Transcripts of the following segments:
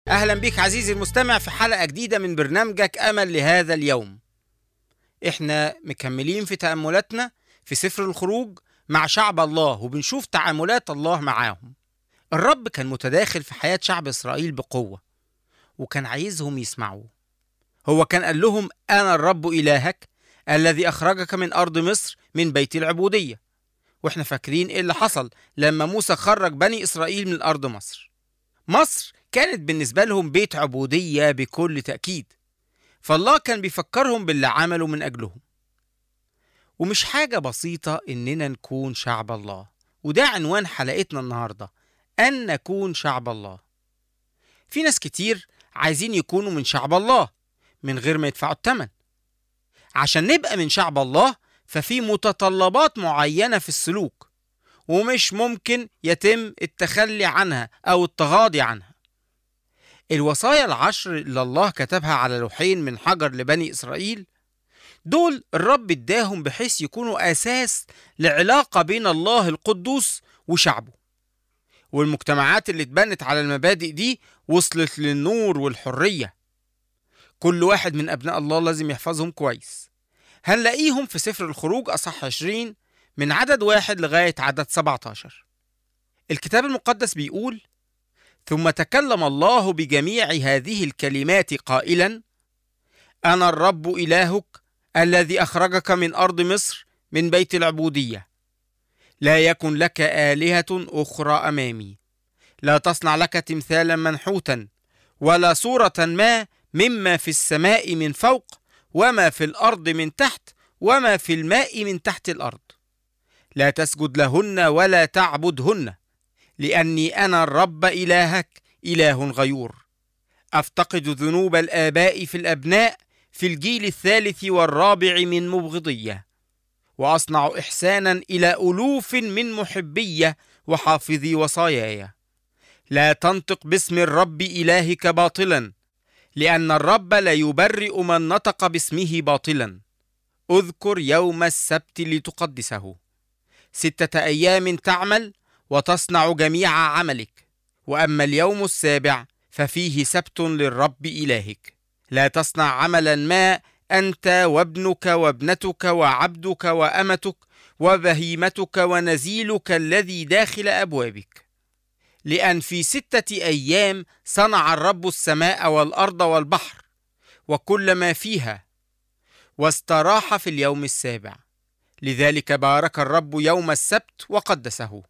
أهلا بك عزيزي المستمع في حلقة جديدة من برنامجك أمل لهذا اليوم إحنا مكملين في تأملاتنا في سفر الخروج مع شعب الله وبنشوف تعاملات الله معاهم الرب كان متداخل في حياة شعب إسرائيل بقوة وكان عايزهم يسمعوه هو كان قال لهم أنا الرب إلهك الذي أخرجك من أرض مصر من بيت العبودية وإحنا فاكرين إيه اللي حصل لما موسى خرج بني إسرائيل من أرض مصر مصر كانت بالنسبة لهم بيت عبودية بكل تأكيد فالله كان بيفكرهم باللي عمله من أجلهم ومش حاجة بسيطة إننا نكون شعب الله وده عنوان حلقتنا النهاردة أن نكون شعب الله في ناس كتير عايزين يكونوا من شعب الله من غير ما يدفعوا الثمن عشان نبقى من شعب الله ففي متطلبات معينة في السلوك ومش ممكن يتم التخلي عنها أو التغاضي عنها الوصايا العشر اللي الله كتبها على لوحين من حجر لبني إسرائيل دول الرب اداهم بحيث يكونوا أساس لعلاقة بين الله القدوس وشعبه والمجتمعات اللي اتبنت على المبادئ دي وصلت للنور والحرية كل واحد من أبناء الله لازم يحفظهم كويس هنلاقيهم في سفر الخروج أصح 20 من عدد واحد لغاية عدد 17 الكتاب المقدس بيقول ثم تكلم الله بجميع هذه الكلمات قائلا انا الرب الهك الذي اخرجك من ارض مصر من بيت العبوديه لا يكن لك الهه اخرى امامي لا تصنع لك تمثالا منحوتا ولا صوره ما مما في السماء من فوق وما في الارض من تحت وما في الماء من تحت الارض لا تسجد لهن ولا تعبدهن لاني انا الرب الهك اله غيور افتقد ذنوب الاباء في الابناء في الجيل الثالث والرابع من مبغضيه واصنع احسانا الى الوف من محبيه وحافظي وصاياي لا تنطق باسم الرب الهك باطلا لان الرب لا يبرئ من نطق باسمه باطلا اذكر يوم السبت لتقدسه سته ايام تعمل وتصنع جميع عملك واما اليوم السابع ففيه سبت للرب الهك لا تصنع عملا ما انت وابنك وابنتك وعبدك وامتك وبهيمتك ونزيلك الذي داخل ابوابك لان في سته ايام صنع الرب السماء والارض والبحر وكل ما فيها واستراح في اليوم السابع لذلك بارك الرب يوم السبت وقدسه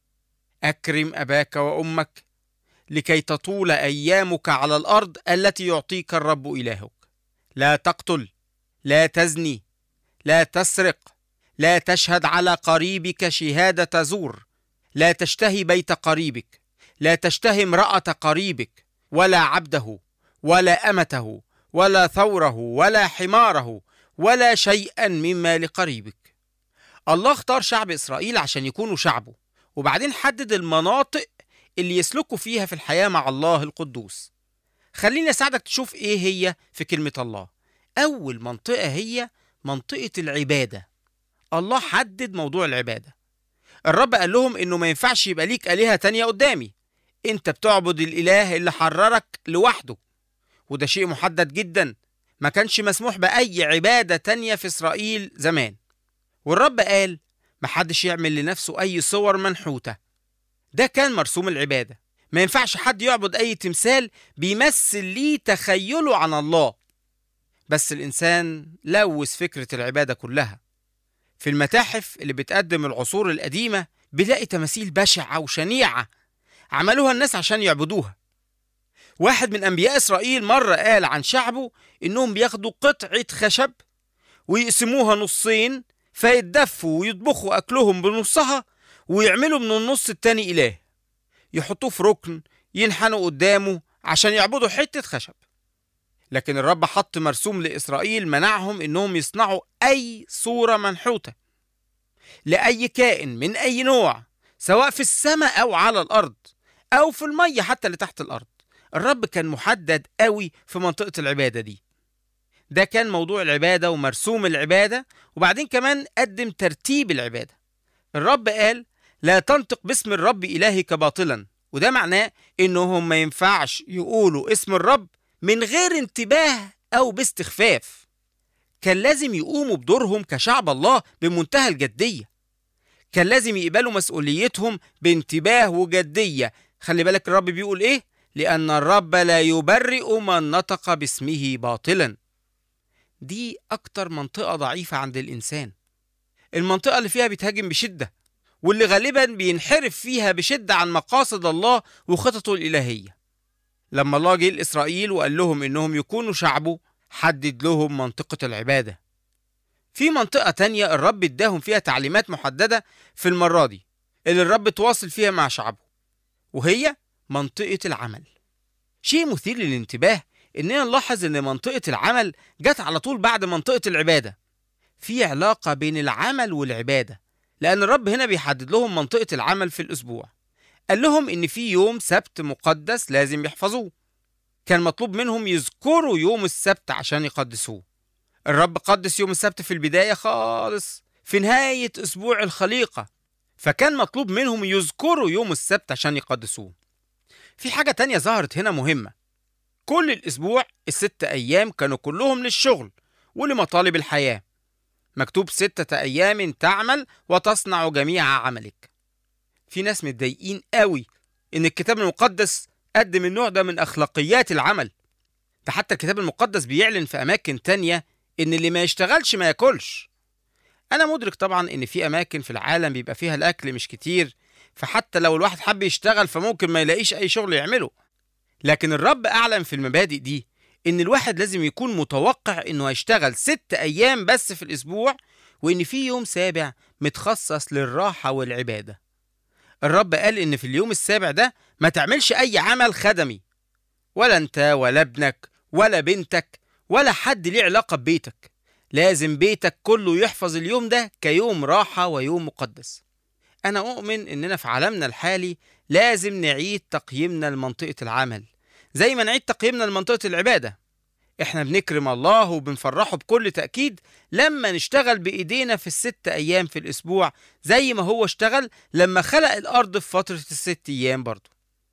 اكرم اباك وامك لكي تطول ايامك على الارض التي يعطيك الرب الهك لا تقتل لا تزني لا تسرق لا تشهد على قريبك شهاده زور لا تشتهي بيت قريبك لا تشتهي امراه قريبك ولا عبده ولا امته ولا ثوره ولا حماره ولا شيئا مما لقريبك الله اختار شعب اسرائيل عشان يكونوا شعبه وبعدين حدد المناطق اللي يسلكوا فيها في الحياة مع الله القدوس خليني أساعدك تشوف إيه هي في كلمة الله أول منطقة هي منطقة العبادة الله حدد موضوع العبادة الرب قال لهم إنه ما ينفعش يبقى ليك آلهة تانية قدامي أنت بتعبد الإله اللي حررك لوحده وده شيء محدد جدا ما كانش مسموح بأي عبادة تانية في إسرائيل زمان والرب قال محدش يعمل لنفسه أي صور منحوتة ده كان مرسوم العبادة ما ينفعش حد يعبد أي تمثال بيمثل ليه تخيله عن الله بس الإنسان لوث فكرة العبادة كلها في المتاحف اللي بتقدم العصور القديمة بنلاقي تماثيل بشعة وشنيعة عملوها الناس عشان يعبدوها واحد من أنبياء إسرائيل مرة قال عن شعبه إنهم بياخدوا قطعة خشب ويقسموها نصين فيتدفوا ويطبخوا أكلهم بنصها ويعملوا من النص التاني إله يحطوه في ركن ينحنوا قدامه عشان يعبدوا حتة خشب لكن الرب حط مرسوم لإسرائيل منعهم إنهم يصنعوا أي صورة منحوتة لأي كائن من أي نوع سواء في السماء أو على الأرض أو في المية حتى اللي تحت الأرض الرب كان محدد قوي في منطقة العبادة دي ده كان موضوع العبادة ومرسوم العبادة وبعدين كمان قدم ترتيب العبادة الرب قال لا تنطق باسم الرب إلهك باطلا وده معناه إنهم ما ينفعش يقولوا اسم الرب من غير انتباه أو باستخفاف كان لازم يقوموا بدورهم كشعب الله بمنتهى الجدية كان لازم يقبلوا مسؤوليتهم بانتباه وجدية خلي بالك الرب بيقول إيه لأن الرب لا يبرئ من نطق باسمه باطلا دي أكتر منطقة ضعيفة عند الإنسان المنطقة اللي فيها بيتهاجم بشدة واللي غالبا بينحرف فيها بشدة عن مقاصد الله وخططه الإلهية لما الله جه لإسرائيل وقال لهم إنهم يكونوا شعبه حدد لهم منطقة العبادة في منطقة تانية الرب اداهم فيها تعليمات محددة في المرة دي اللي الرب تواصل فيها مع شعبه وهي منطقة العمل شيء مثير للانتباه إننا نلاحظ إن منطقة العمل جت على طول بعد منطقة العبادة في علاقة بين العمل والعبادة لأن الرب هنا بيحدد لهم منطقة العمل في الأسبوع قال لهم إن في يوم سبت مقدس لازم يحفظوه كان مطلوب منهم يذكروا يوم السبت عشان يقدسوه الرب قدس يوم السبت في البداية خالص في نهاية أسبوع الخليقة فكان مطلوب منهم يذكروا يوم السبت عشان يقدسوه في حاجة تانية ظهرت هنا مهمة كل الأسبوع الست أيام كانوا كلهم للشغل ولمطالب الحياة مكتوب ستة أيام تعمل وتصنع جميع عملك في ناس متضايقين قوي إن الكتاب المقدس قدم النوع ده من أخلاقيات العمل ده حتى الكتاب المقدس بيعلن في أماكن تانية إن اللي ما يشتغلش ما ياكلش أنا مدرك طبعا إن في أماكن في العالم بيبقى فيها الأكل مش كتير فحتى لو الواحد حب يشتغل فممكن ما يلاقيش أي شغل يعمله لكن الرب أعلن في المبادئ دي إن الواحد لازم يكون متوقع إنه هيشتغل ست أيام بس في الأسبوع وإن في يوم سابع متخصص للراحة والعبادة الرب قال إن في اليوم السابع ده ما تعملش أي عمل خدمي ولا أنت ولا ابنك ولا بنتك ولا حد ليه علاقة ببيتك لازم بيتك كله يحفظ اليوم ده كيوم راحة ويوم مقدس أنا أؤمن إننا في عالمنا الحالي لازم نعيد تقييمنا لمنطقة العمل زي ما نعيد تقييمنا لمنطقة العبادة احنا بنكرم الله وبنفرحه بكل تأكيد لما نشتغل بإيدينا في الست أيام في الأسبوع زي ما هو اشتغل لما خلق الأرض في فترة الست أيام برضه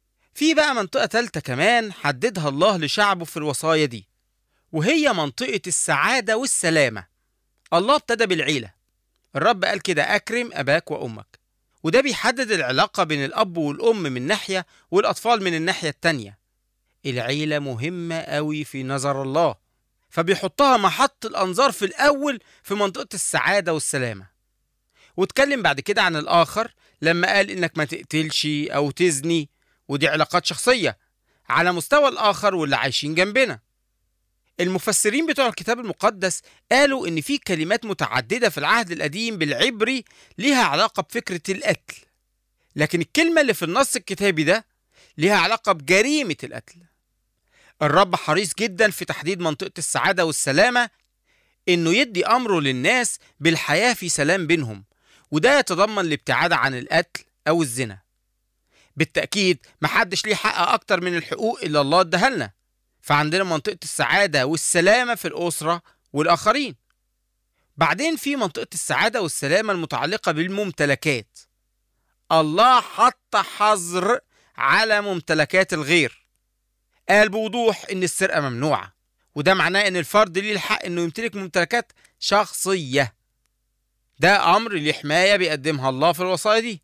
في بقى منطقة تالتة كمان حددها الله لشعبه في الوصايا دي وهي منطقة السعادة والسلامة الله ابتدى بالعيلة الرب قال كده أكرم أباك وأمك وده بيحدد العلاقة بين الأب والأم من ناحية والأطفال من الناحية التانية العيلة مهمة قوي في نظر الله فبيحطها محط الأنظار في الأول في منطقة السعادة والسلامة واتكلم بعد كده عن الآخر لما قال إنك ما تقتلش أو تزني ودي علاقات شخصية على مستوى الآخر واللي عايشين جنبنا المفسرين بتوع الكتاب المقدس قالوا إن في كلمات متعددة في العهد القديم بالعبري ليها علاقة بفكرة القتل لكن الكلمة اللي في النص الكتابي ده ليها علاقة بجريمة القتل الرب حريص جدا في تحديد منطقة السعادة والسلامة إنه يدي أمره للناس بالحياة في سلام بينهم وده يتضمن الابتعاد عن القتل أو الزنا بالتأكيد محدش ليه حق أكتر من الحقوق اللي الله اداها لنا فعندنا منطقة السعادة والسلامة في الأسرة والآخرين بعدين في منطقة السعادة والسلامة المتعلقة بالممتلكات الله حط حظر على ممتلكات الغير قال بوضوح ان السرقه ممنوعه وده معناه ان الفرد ليه الحق انه يمتلك ممتلكات شخصيه ده امر لحمايه بيقدمها الله في الوصايا دي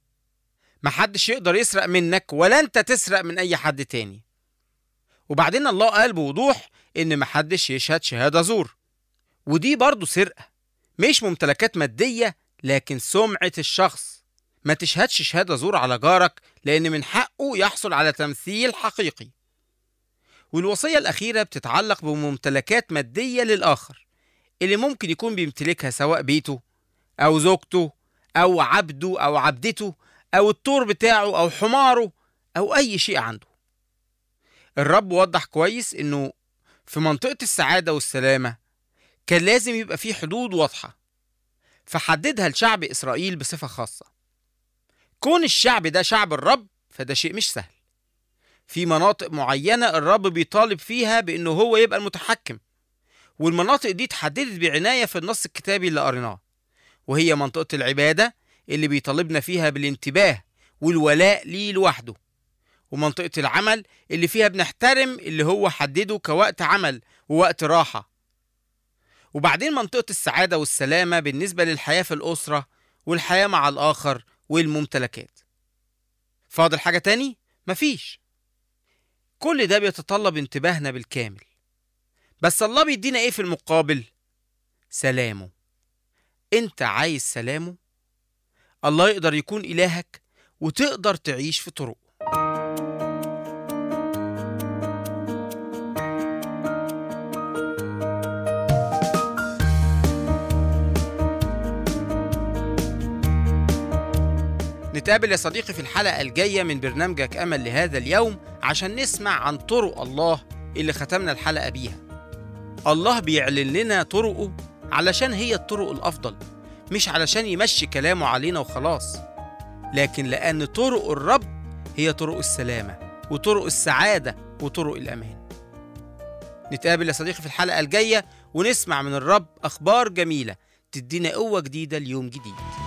محدش يقدر يسرق منك ولا انت تسرق من اي حد تاني وبعدين الله قال بوضوح ان محدش يشهد شهاده زور ودي برضه سرقه مش ممتلكات ماديه لكن سمعه الشخص ما تشهدش شهاده زور على جارك لان من حقه يحصل على تمثيل حقيقي والوصية الأخيرة بتتعلق بممتلكات مادية للآخر اللي ممكن يكون بيمتلكها سواء بيته أو زوجته أو عبده أو عبدته أو الطور بتاعه أو حماره أو أي شيء عنده الرب وضح كويس إنه في منطقة السعادة والسلامة كان لازم يبقى فيه حدود واضحة فحددها لشعب إسرائيل بصفة خاصة كون الشعب ده شعب الرب فده شيء مش سهل في مناطق معينة الرب بيطالب فيها بأنه هو يبقى المتحكم والمناطق دي اتحددت بعناية في النص الكتابي اللي قريناه وهي منطقة العبادة اللي بيطالبنا فيها بالانتباه والولاء ليه لوحده ومنطقة العمل اللي فيها بنحترم اللي هو حدده كوقت عمل ووقت راحة وبعدين منطقة السعادة والسلامة بالنسبة للحياة في الأسرة والحياة مع الآخر والممتلكات فاضل حاجة تاني؟ مفيش كل ده بيتطلب انتباهنا بالكامل بس الله بيدينا ايه في المقابل؟ سلامه انت عايز سلامه؟ الله يقدر يكون إلهك وتقدر تعيش في طرقه نتقابل يا صديقي في الحلقة الجاية من برنامجك أمل لهذا اليوم عشان نسمع عن طرق الله اللي ختمنا الحلقة بيها الله بيعلن لنا طرقه علشان هي الطرق الأفضل مش علشان يمشي كلامه علينا وخلاص لكن لأن طرق الرب هي طرق السلامة وطرق السعادة وطرق الأمان نتقابل يا صديقي في الحلقة الجاية ونسمع من الرب أخبار جميلة تدينا قوة جديدة ليوم جديد